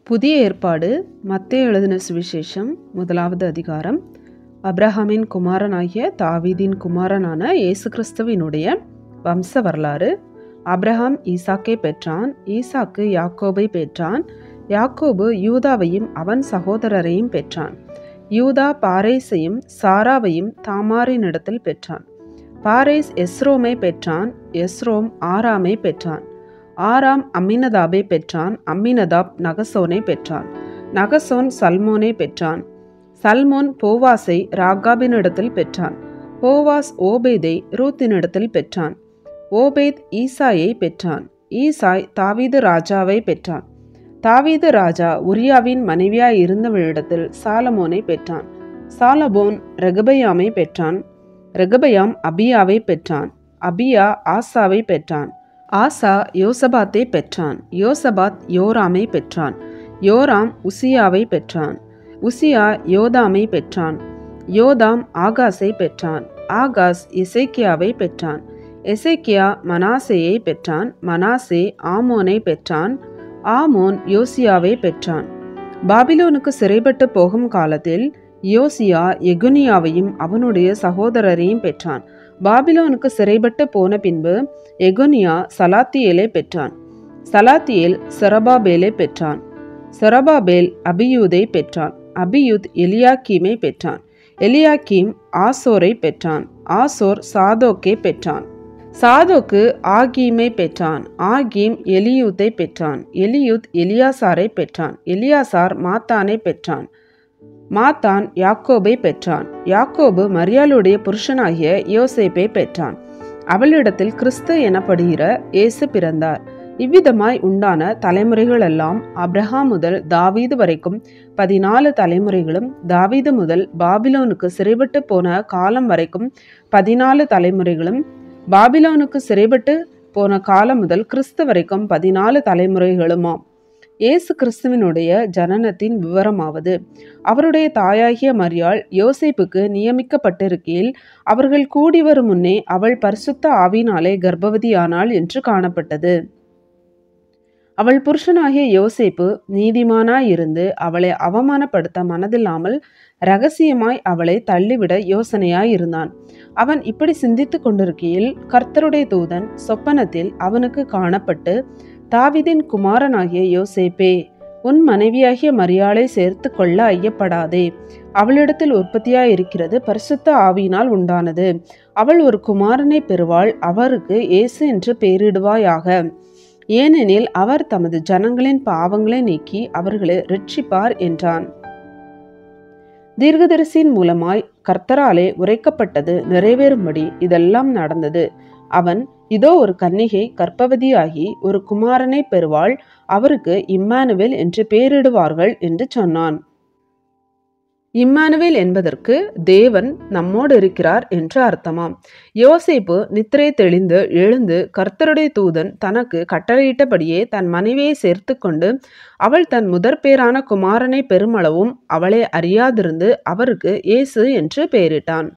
புதிய ஏற்பாடு மத்தேயு எழுதின சுவிசேஷம் முதலாவது அதிகாரம் அப்ரஹாமின் குமாரனாகிய தாவீதின் குமாரனான இயேசு கிறிஸ்துவினுடைய வம்ச வரலாறு அப்ரஹாம் ஈசாக்கை பெற்றான் ஈசாக்கு யாக்கோபை பெற்றான் யாக்கோபு யூதாவையும் அவன் சகோதரரையும் பெற்றான் யூதா பாரேசையும் சாராவையும் தாமாரினிடத்தில் பெற்றான் பாரேஸ் எஸ்ரோமை பெற்றான் எஸ்ரோம் ஆராமை பெற்றான் ஆராம் அம்மினதாபை பெற்றான் அம்மினதாப் நகசோனை பெற்றான் நகசோன் சல்மோனை பெற்றான் சல்மோன் போவாஸை ராகாபினிடத்தில் பெற்றான் போவாஸ் ஓபேதை ரூத்தினிடத்தில் பெற்றான் ஓபேத் ஈசாயை பெற்றான் ஈசாய் தாவீது ராஜாவை பெற்றான் தாவீது ராஜா உரியாவின் மனைவியாய் இருந்தவளிடத்தில் சாலமோனை பெற்றான் சாலபோன் ரெகபயாமை பெற்றான் ரெகபயாம் அபியாவை பெற்றான் அபியா ஆசாவை பெற்றான் ஆசா யோசபாத்தை பெற்றான் யோசபாத் யோராமை பெற்றான் யோராம் உசியாவை பெற்றான் உசியா யோதாமை பெற்றான் யோதாம் ஆகாஸை பெற்றான் ஆகாஸ் எசேக்கியாவை பெற்றான் எசேக்கியா மனாசேயை பெற்றான் மனாசே ஆமோனை பெற்றான் ஆமோன் யோசியாவை பெற்றான் பாபிலோனுக்கு சிறைப்பட்டு போகும் காலத்தில் யோசியா எகுனியாவையும் அவனுடைய சகோதரரையும் பெற்றான் பாபிலோனுக்கு சிறைப்பட்டு போன பின்பு எகுனியா சலாத்தியேலை பெற்றான் சலாத்தியேல் செரபாபேலை பெற்றான் செரபாபேல் அபியூதை பெற்றான் அபியூத் எலியாக்கீமை பெற்றான் எலியாக்கீம் ஆசோரை பெற்றான் ஆசோர் சாதோக்கை பெற்றான் சாதோக்கு ஆகீமை பெற்றான் ஆகீம் எலியூத்தை பெற்றான் எலியூத் எலியாசாரை பெற்றான் எலியாசார் மாத்தானை பெற்றான் மாத்தான் யாக்கோபை பெற்றான் யாக்கோபு மரியாளுடைய புருஷனாகிய யோசேப்பை பெற்றான் அவளிடத்தில் கிறிஸ்து எனப்படுகிற இயேசு பிறந்தார் இவ்விதமாய் உண்டான தலைமுறைகள் எல்லாம் அப்ரஹாம் முதல் தாவீது வரைக்கும் பதினாலு தலைமுறைகளும் தாவீது முதல் பாபிலோனுக்கு சிறைப்பட்டு போன காலம் வரைக்கும் பதினாலு தலைமுறைகளும் பாபிலோனுக்கு சிறைப்பட்டு போன காலம் முதல் கிறிஸ்து வரைக்கும் பதினாலு தலைமுறைகளுமாம் இயேசு கிறிஸ்துவினுடைய ஜனனத்தின் விவரமாவது அவருடைய தாயாகிய மரியாள் யோசேப்புக்கு நியமிக்கப்பட்டிருக்கையில் அவர்கள் கூடி வரும் முன்னே அவள் பரிசுத்த ஆவினாலே கர்ப்பவதியானாள் என்று காணப்பட்டது அவள் புருஷனாகிய யோசேப்பு நீதிமானாயிருந்து அவளை அவமானப்படுத்த மனதில்லாமல் ரகசியமாய் அவளை தள்ளிவிட யோசனையாய் இருந்தான் அவன் இப்படி சிந்தித்து கொண்டிருக்கையில் கர்த்தருடைய தூதன் சொப்பனத்தில் அவனுக்கு காணப்பட்டு தாவிதின் குமாரனாகிய யோசேப்பே உன் மனைவியாகிய மரியாளை சேர்த்து கொள்ள ஐயப்படாதே அவளிடத்தில் உற்பத்தியாய் இருக்கிறது பரிசுத்த ஆவியினால் உண்டானது அவள் ஒரு குமாரனை பெறுவாள் அவருக்கு இயேசு என்று பெயரிடுவாயாக ஏனெனில் அவர் தமது ஜனங்களின் பாவங்களை நீக்கி அவர்களை ரட்சிப்பார் என்றான் தீர்க்கதரிசியின் மூலமாய் கர்த்தராலே உரைக்கப்பட்டது நிறைவேறும்படி இதெல்லாம் நடந்தது அவன் இதோ ஒரு கன்னிகை கர்ப்பவதியாகி ஒரு குமாரனை பெறுவாள் அவருக்கு இம்மானுவேல் என்று பெயரிடுவார்கள் என்று சொன்னான் இம்மானுவேல் என்பதற்கு தேவன் நம்மோடு இருக்கிறார் என்று அர்த்தமாம் யோசேப்பு நித்திரை தெளிந்து எழுந்து கர்த்தருடைய தூதன் தனக்கு கட்டளையிட்டபடியே தன் மனைவியை சேர்த்து கொண்டு அவள் தன் முதற் பேரான குமாரனை பெருமளவும் அவளை அறியாதிருந்து அவருக்கு இயேசு என்று பெயரிட்டான்